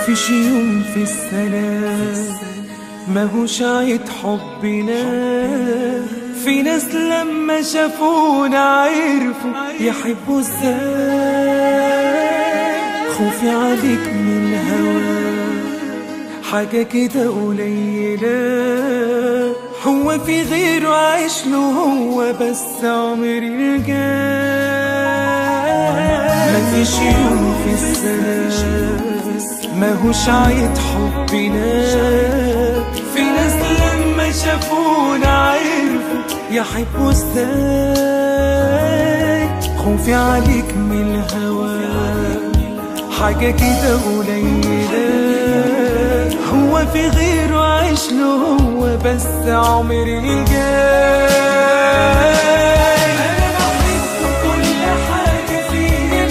مفيش يوم في السنة ماهوش عيد حبنا في ناس لما شافونا عرفوا يحبوا ازاي خوفي عليك من الهوى حاجة كده قليلة هو في غيره عايش له هو بس عمري الجاي مفيش يوم في السنة ماهوش عيد حبنا في ناس لما شافونا عرفوا يحبوا ازاي خوفي عليك من الهوى حاجة كده قليلة هو في غيره عايش له هو بس عمري الجاي أنا بحب كل حاجة فيا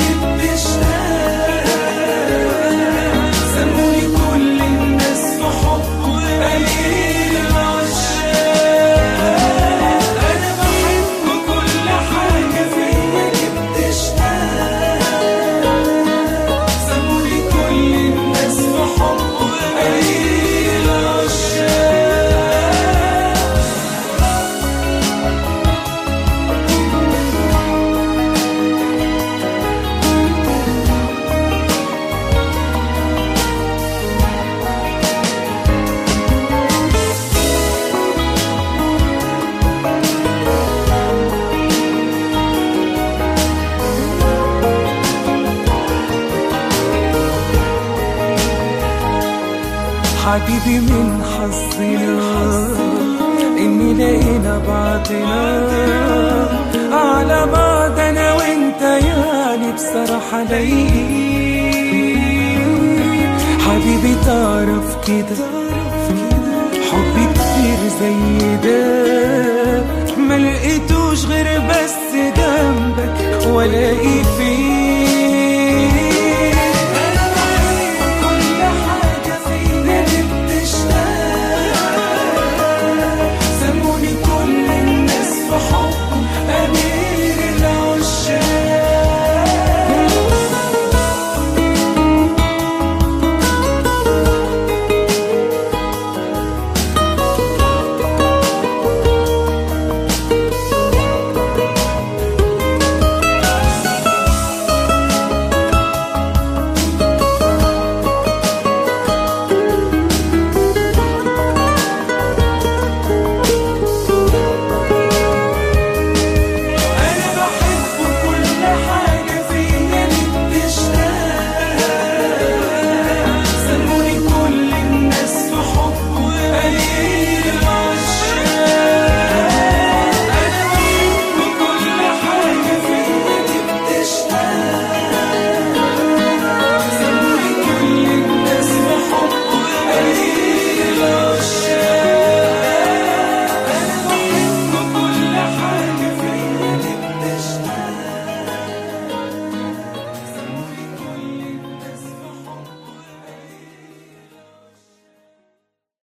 بتشتاق سموني كل الناس في حبه قليل العشاق أنا بحب كل حاجة فيا بتشتاق سموني كل الناس في حبه قليل العشاق حبيبي من حظنا إني لقينا بعضنا على بعض أنا وأنت يعني بصراحة لايقين حبيبي تعرف كده حبي كتير زي ده ما لقيتوش غير بس جنبك ولاقي